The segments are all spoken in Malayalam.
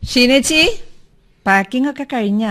ഷീനേച്ചി പാക്കിംഗ് ഒക്കെ കഴിഞ്ഞാ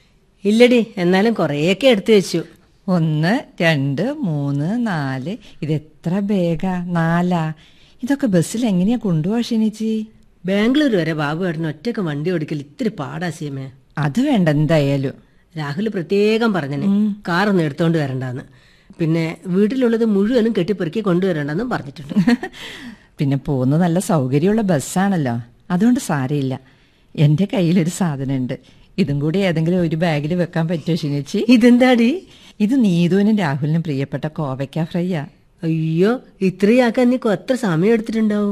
ഇല്ലടി എന്നാലും കുറേയൊക്കെ എടുത്തു വെച്ചു ഒന്ന് രണ്ട് മൂന്ന് നാല് ഇത് എത്ര ബേഗാ നാലാ ഇതൊക്കെ ബസ്സിൽ എങ്ങനെയാ കൊണ്ടുപോവാ ഷീനേച്ചി ബാംഗ്ലൂർ വരെ ബാബു ഏട്ടന് ഒറ്റയ്ക്ക് വണ്ടി ഓടിക്കൽ ഇത്തിരി പാടാ സീമേ അത് വേണ്ട എന്തായാലും രാഹുൽ പ്രത്യേകം പറഞ്ഞനെ കാറൊന്നും എടുത്തോണ്ട് വരണ്ടാന്ന് പിന്നെ വീട്ടിലുള്ളത് മുഴുവനും കെട്ടിപ്പെറുക്കി കൊണ്ടുവരണ്ടെന്നും പറഞ്ഞിട്ടുണ്ട് പിന്നെ പോകുന്നത് നല്ല സൗകര്യമുള്ള ബസ്സാണല്ലോ അതുകൊണ്ട് സാരമില്ല എൻ്റെ കയ്യിലൊരു സാധനമുണ്ട് ഇതും കൂടി ഏതെങ്കിലും ഒരു ബാഗിൽ വെക്കാൻ പറ്റുമോ ഷിനേച്ചി ഇതെന്താടി ഇത് നീതുവിനും രാഹുലിനും പ്രിയപ്പെട്ട കോവയ്ക്ക ഫ്രൈയാ അയ്യോ ഇത്രയാക്കാൻ നീ എത്ര സമയം എടുത്തിട്ടുണ്ടാവും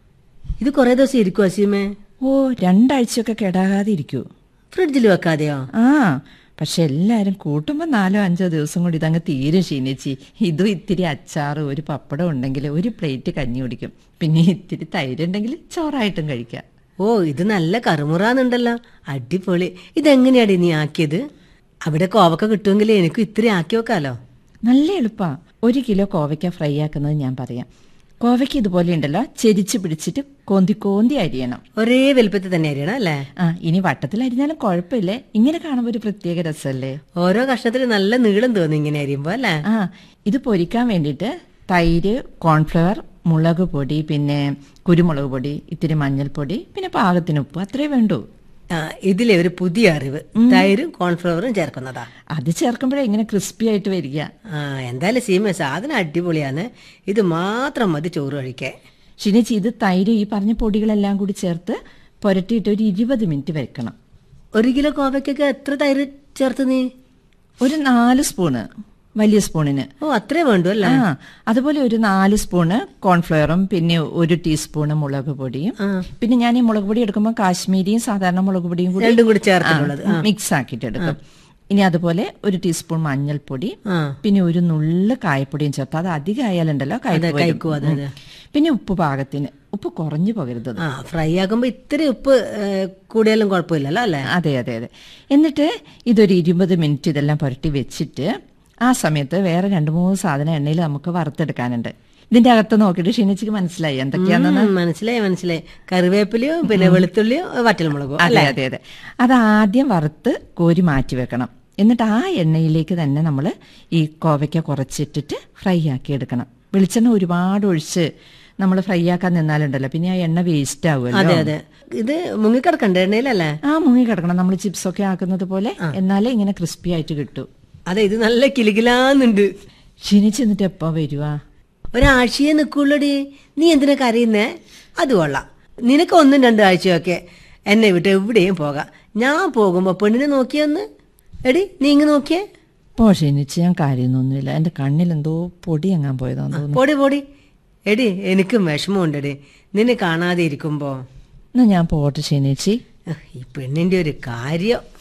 ഇത് കുറേ ദിവസം ഇരിക്കുവോ സീമേ ഓ രണ്ടാഴ്ചയൊക്കെ കേടാകാതെ ഇരിക്കൂ ഫ്രിഡ്ജിൽ വെക്കാതെയോ ആ പക്ഷെ എല്ലാരും കൂട്ടുമ്പോ നാലോ അഞ്ചോ ദിവസം കൂടി ഇതങ്ങ് തീരും ക്ഷീണിച്ചി ഇതും ഇത്തിരി അച്ചാറ് ഒരു പപ്പടം ഉണ്ടെങ്കിൽ ഒരു പ്ലേറ്റ് കഞ്ഞി കുടിക്കും പിന്നെ ഇത്തിരി തൈര് ഉണ്ടെങ്കിൽ ചോറായിട്ടും കഴിക്കാം ഓ ഇത് നല്ല കറുമുറാന്നുണ്ടല്ലോ അടിപൊളി ഇതെങ്ങനെയാടി നീ ആക്കിയത് അവിടെ കോവക്ക കിട്ടുമെങ്കിൽ എനിക്കും ഇത്തിരി ആക്കി വെക്കാലോ നല്ല എളുപ്പാ ഒരു കിലോ കോവയ്ക്ക ഫ്രൈ ആക്കുന്നത് ഞാൻ പറയാം കോവയ്ക്ക് ഇതുപോലെ ഉണ്ടല്ലോ ചെരിച്ച് പിടിച്ചിട്ട് കോന്തി കോന്തി അരിയണം ഒരേ വലുപ്പത്തിൽ തന്നെ അരിയണം അല്ലേ ആ ഇനി വട്ടത്തിൽ അരിഞ്ഞാലും കുഴപ്പമില്ലേ ഇങ്ങനെ കാണുമ്പോൾ ഒരു പ്രത്യേക രസമല്ലേ ഓരോ കഷ്ണത്തിന് നല്ല നീളം തോന്നി ഇങ്ങനെ അരിയുമ്പോ അല്ലേ ആ ഇത് പൊരിക്കാൻ വേണ്ടിയിട്ട് തൈര് കോൺഫ്ലവർ മുളക് പൊടി പിന്നെ കുരുമുളക് പൊടി ഇത്തിരി മഞ്ഞൾപ്പൊടി പിന്നെ പാകത്തിന് ഉപ്പ് അത്രേ വേണ്ടൂ ആ, ഇതിലെ ഒരു പുതിയ അറിവ് തൈരും കോൺഫ്ലവറും ചേർക്കുന്നതാ അത് ചേർക്കുമ്പോഴേ ഇങ്ങനെ ക്രിസ്പി ആയിട്ട് വരിക ആ എന്തായാലും സീമ സാധനം അടിപൊളിയാണ് ഇത് മാത്രം മതി ചോറ് കഴിക്കാൻ ഷിനിച്ചി ഇത് തൈര് ഈ പറഞ്ഞ പൊടികളെല്ലാം കൂടി ചേർത്ത് പുരട്ടിയിട്ട് ഒരു ഇരുപത് മിനിറ്റ് വെക്കണം ഒരു കിലോ കോവയ്ക്കൊക്കെ എത്ര തൈര് ചേർത്ത് നീ ഒരു നാല് സ്പൂണ് വലിയ സ്പൂണിന് ഓ അത്രേ വേണ്ടു അല്ലേ ആ അതുപോലെ ഒരു നാല് സ്പൂണ് കോൺഫ്ലവറും പിന്നെ ഒരു ടീസ്പൂണ് മുളക് പൊടിയും പിന്നെ ഞാൻ ഈ മുളക് പൊടി എടുക്കുമ്പോൾ കാശ്മീരിയും സാധാരണ മുളക് പൊടിയും കൂടി രണ്ടും കൂടി ചേർത്തിട്ടുള്ളത് മിക്സ് ആക്കിയിട്ട് എടുക്കും ഇനി അതുപോലെ ഒരു ടീസ്പൂൺ മഞ്ഞൾപ്പൊടി ആ പിന്നെ ഒരു നുള്ള് കായപ്പൊടിയും ചേർത്ത് അത് അധികം ആയാലുണ്ടല്ലോ കയ്പ്പ് വരും. കഴിക്കും, അതെ, അതെ. ഉം. പിന്നെ ഉപ്പ് പാകത്തിന് ഉപ്പ് കുറഞ്ഞു പോകരുത് ആ ഫ്രൈ ആക്കുമ്പോ ഇത്തിരി ഉപ്പ് ഏ, കൂടിയാലും കുഴപ്പമില്ലല്ലോ അല്ലേ അതെ അതെ അതെ എന്നിട്ട് ഇതൊരു ഇരുപത് മിനിറ്റ് ഇതെല്ലാം പുരട്ടി വെച്ചിട്ട് ആ സമയത്ത് വേറെ രണ്ട് മൂന്ന് സാധനം എണ്ണയിൽ നമുക്ക് വറുത്തെടുക്കാനുണ്ട് ഇതിന്റെ അകത്ത് നോക്കിയിട്ട് ക്ഷീണിച്ചിക്ക് മനസ്സിലായി എന്തൊക്കെയാണെന്ന് ഉം, മനസ്സിലായി മനസ്സിലായി കറിവേപ്പിലയോ പിന്നെ വെളുത്തുള്ളിയോ വറ്റൽമുളകോ അതെ അതെ അതെ അത് ആദ്യം വറുത്ത് കോരി മാറ്റി വെക്കണം എന്നിട്ട് ആ എണ്ണയിലേക്ക് തന്നെ നമ്മൾ ഈ കോവയ്ക്ക കുറച്ചിട്ടിട്ട് ഫ്രൈ ആക്കി എടുക്കണം വെളിച്ചെണ്ണ ഒരുപാട് ഒഴിച്ച് നമ്മൾ ഫ്രൈ ആക്കാൻ നിന്നാലുണ്ടല്ലോ പിന്നെ ആ എണ്ണ വേസ്റ്റ് അതെ ആവുമല്ലോ അതെ ഇത് മുങ്ങിക്കിടക്കണ്ട എണ്ണയിലല്ലേ ആ മുങ്ങി കിടക്കണം നമ്മൾ ചിപ്സ് ഒക്കെ ആക്കുന്നത് പോലെ എന്നാലേ ഇങ്ങനെ ക്രിസ്പി ആയിട്ട് കിട്ടൂ അതെ ഇത് നല്ല കിലുകിലാന്നുണ്ട് ക്ഷീണിച്ച് എന്നിട്ട് എപ്പോ വരുവാ ഒരാഴ്ചയെ നിൽക്കുള്ളടി നീ എന്തിനാ കരയുന്നേ അത് കൊള്ളാം നിനക്ക് ഒന്നും രണ്ടും ആഴ്ചയൊക്കെ എന്നെ വിട്ട് എവിടെയും പോകാം ഞാൻ പോകുമ്പോ പെണ്ണിനെ നോക്കിയൊന്ന് എടി നീ ഇങ്ങ് നോക്കിയേ പോ ക്ഷീണിച്ച് ഞാൻ കാര്യമൊന്നുമില്ല എന്റെ കണ്ണിൽ എന്തോ പൊടി എങ്ങാൻ പോയതാന്ന് തോന്നുന്നു പൊടി പൊടി എടി എനിക്കും വിഷമമുണ്ടെടി നിന്നെ കാണാതെ ഇരിക്കുമ്പോ എന്നാ ഞാൻ പോട്ടെ ക്ഷീണിച്ചി ഉഹ്, ഈ പെണ്ണിന്റെ ഒരു കാര്യം